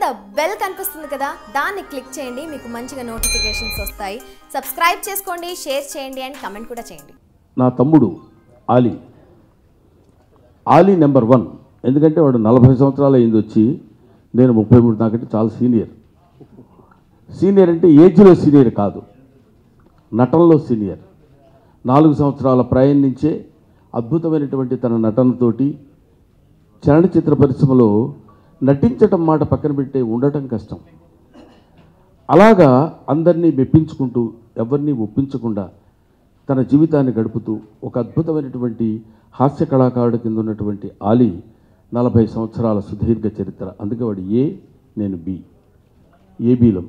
Bell కనిపిస్తుంది కదా దాన్ని క్లిక్ చేయండి మీకు మంచిగా నోటిఫికేషన్స్ వస్తాయి సబ్స్క్రైబ్ చేసుకోండి షేర్ చేయండి అండ్ కమెంట్ కూడా చేయండి నా తమ్ముడు ఆలీ ఆలీ నెంబర్ వన్ ఎందుకంటే వాడు నలభై సంవత్సరాలు అయింది వచ్చి నేను ముప్పై మూడు నాకంటే చాలా సీనియర్ సీనియర్ అంటే ఏజ్లో సీనియర్ కాదు నటనలో సీనియర్ నాలుగు సంవత్సరాల ప్రాయం నుంచే అద్భుతమైనటువంటి తన నటనతోటి చలనచిత్ర పరిశ్రమలో నటించటం మాట పక్కన పెట్టి ఉండటం కష్టం అలాగా అందరినీ మెప్పించుకుంటూ ఎవరిని ఒప్పించకుండా తన జీవితాన్ని గడుపుతూ ఒక అద్భుతమైనటువంటి హాస్య కళాకారుడి కింద ఉన్నటువంటి ఆలీ నలభై సంవత్సరాల సుదీర్ఘ చరిత్ర అందుకే వాడు ఏ నేను బి ఏబీలో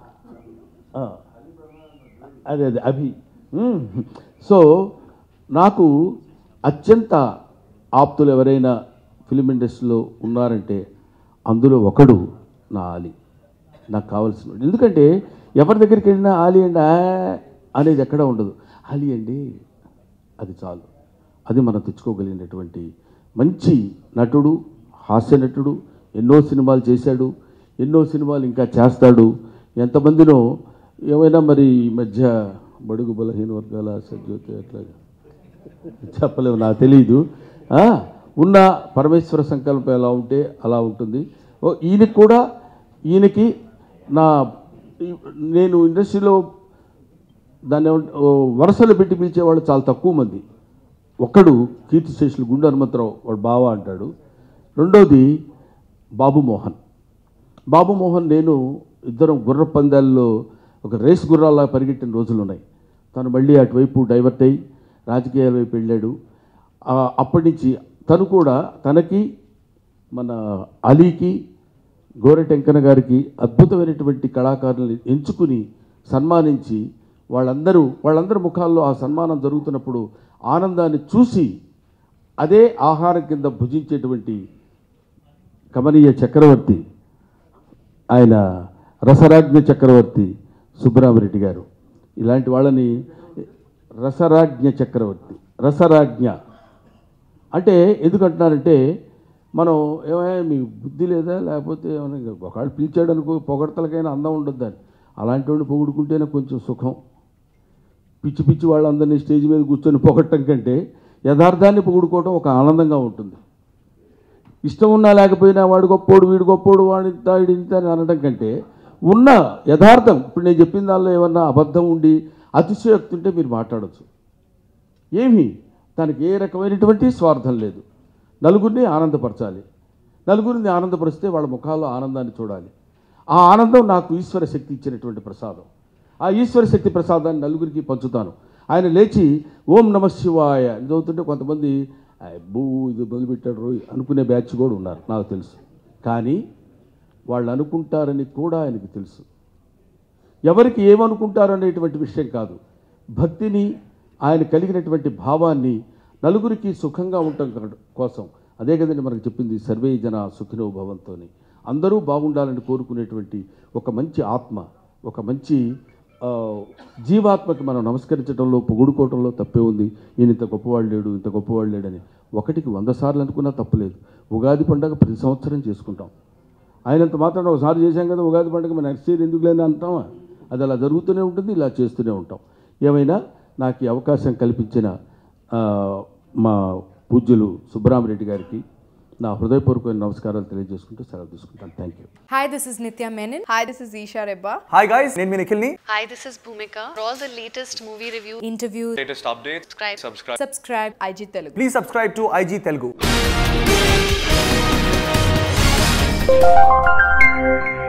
అదే అదే అభి మ్మ్. సో నాకు అత్యంత ఆప్తులు ఎవరైనా ఫిలిం ఇండస్ట్రీలో ఉన్నారంటే అందులో ఒకడు నా ఆలి నాకు కావాల్సిన ఎందుకంటే ఎవరి దగ్గరికి వెళ్ళినా ఆలి అండి ఆ అనేది ఎక్కడా ఉండదు ఆలి అండి అది చాలు అది మనం తెచ్చుకోగలిగినటువంటి మంచి నటుడు హాస్య నటుడు ఎన్నో సినిమాలు చేశాడు ఎన్నో సినిమాలు ఇంకా చేస్తాడు ఎంతమందినో ఏమైనా మరి ఈ మధ్య బడుగు బలహీన వర్గాల సజ్జోతి అట్లాగా చెప్పలేము నాకు తెలియదు ఆ, ఉన్న పరమేశ్వర సంకల్పం ఎలా ఉంటే అలా ఉంటుంది ఓ ఈయనకి కూడా ఈయనకి నా ఈ- నేను ఇండస్ట్రీలో దాన్ని ఏమంట- ఓ వరుసలు పెట్టి పిలిచేవాళ్ళు చాలా తక్కువ మంది ఒక్కడు కీర్తి శేషులు గుండు హనుమంతరావు వాడు బావ అంటాడు రెండోది బాబు మోహన్ బాబు మోహన్ నేను ఇద్దరం గుర్ర పందాల్లో ఒక రేస్ గుర్రాల్లా పరిగెట్టిన రోజులు ఉన్నాయి తను మళ్ళీ అటువైపు డైవర్ట్ అయ్యి రాజకీయాల వైపు వెళ్ళాడు ఆ, అప్పటి నుంచి తను కూడా తనకి మన అలీకి గోరెటెంకన గారికి అద్భుతమైనటువంటి కళాకారులను ఎంచుకుని సన్మానించి వాళ్ళందరూ వాళ్ళందరి ముఖాల్లో ఆ సన్మానం జరుగుతున్నప్పుడు ఆనందాన్ని చూసి అదే ఆహారం కింద భుజించేటువంటి కమనీయ చక్రవర్తి ఆయన రసరాజ్ఞ చక్రవర్తి సుబ్బరామరెడ్డి గారు ఇలాంటి వాళ్ళని రసరాజ్ఞ చక్రవర్తి రసరాజ్ఞ అంటే ఎందుకంటున్నారంటే మనం ఏమైనా మీ బుద్ధి లేదా లేకపోతే ఏమైనా ఒకవేళ పిలిచాడు అనుకో పొగడతలకైనా అందం ఉండొద్దు అని అలాంటి వాడిని పొగుడుకుంటేనే కొంచెం సుఖం పిచ్చి పిచ్చి వాళ్ళందరినీ స్టేజ్ మీద కూర్చొని పొగట్టం కంటే యథార్థాన్ని పొగుడుకోవడం ఒక ఆనందంగా ఉంటుంది ఇష్టం ఉన్నా లేకపోయినా వాడు గొప్పోడు వీడు గొప్పోడు వాడి ఇంత వీడి ఇంత అని అనడం కంటే ఉన్న యథార్థం ఇప్పుడు నేను చెప్పిన దానిలో ఏమన్నా అబద్ధం ఉండి అతిశయోక్తి ఉంటే మీరు మాట్లాడచ్చు ఏమి తనకి ఏ రకమైనటువంటి స్వార్థం లేదు నలుగురిని ఆనందపరచాలి నలుగురిని ఆనందపరిస్తే వాళ్ళ ముఖాల్లో ఆనందాన్ని చూడాలి ఆ ఆనందం నాకు ఈశ్వర శక్తి ఇచ్చినటువంటి ప్రసాదం ఆ ఈశ్వర శక్తి ప్రసాదాన్ని నలుగురికి పంచుతాను ఆయన లేచి ఓం నమ శివాయ అని చదువుతుంటే కొంతమంది బూ ఇది మొదలుపెట్టాడు రోయ్ అనుకునే బ్యాచ్ కూడా ఉన్నారు నాకు తెలుసు కానీ వాళ్ళు అనుకుంటారని కూడా ఆయనకి తెలుసు ఎవరికి ఏమనుకుంటారు అనేటువంటి విషయం కాదు భక్తిని ఆయన కలిగినటువంటి భావాన్ని నలుగురికి సుఖంగా ఉండటం కోసం అదే కదండి మనకు చెప్పింది సర్వే జన సుఖినో భవంతోని అందరూ బాగుండాలని కోరుకునేటువంటి ఒక మంచి ఆత్మ ఒక మంచి ఆ, జీవాత్మకి మనం నమస్కరించడంలో పొగుడుకోవడంలో తప్పే ఉంది ఈయన ఇంత గొప్పవాడు లేడు ఇంత గొప్పవాడు లేడని ఒకటికి వంద సార్లు అనుకున్నా తప్పలేదు ఉగాది పండగ ప్రతి సంవత్సరం చేసుకుంటాం ఆయనంత మాత్రం ఒకసారి చేశాం కదా ఉగాది పండుగ మన నెక్స్ట్ ఇయర్ ఎందుకు లేని అంటామా అది అలా జరుగుతూనే ఉంటుంది ఇలా చేస్తూనే ఉంటాం ఏమైనా నాకు ఈ అవకాశం కల్పించిన ఆ, మా పూజ్యులు సుబ్బరామరెడ్డి గారికి నా హృదయపూర్వకమైన నమస్కారాలు తెలియజేసుకుంటూ సెలవు తీసుకుంటాను thank you Hi, this is Nitya Menon. Hi, this is Isha Rebba. Hi guys నేను మీ నిఖిల్ని Hi, this is Bhumika. For all the latest movie reviews, Interview, latest updates, subscribe. subscribe. subscribe. IG Telugu. Please subscribe to IG Telugu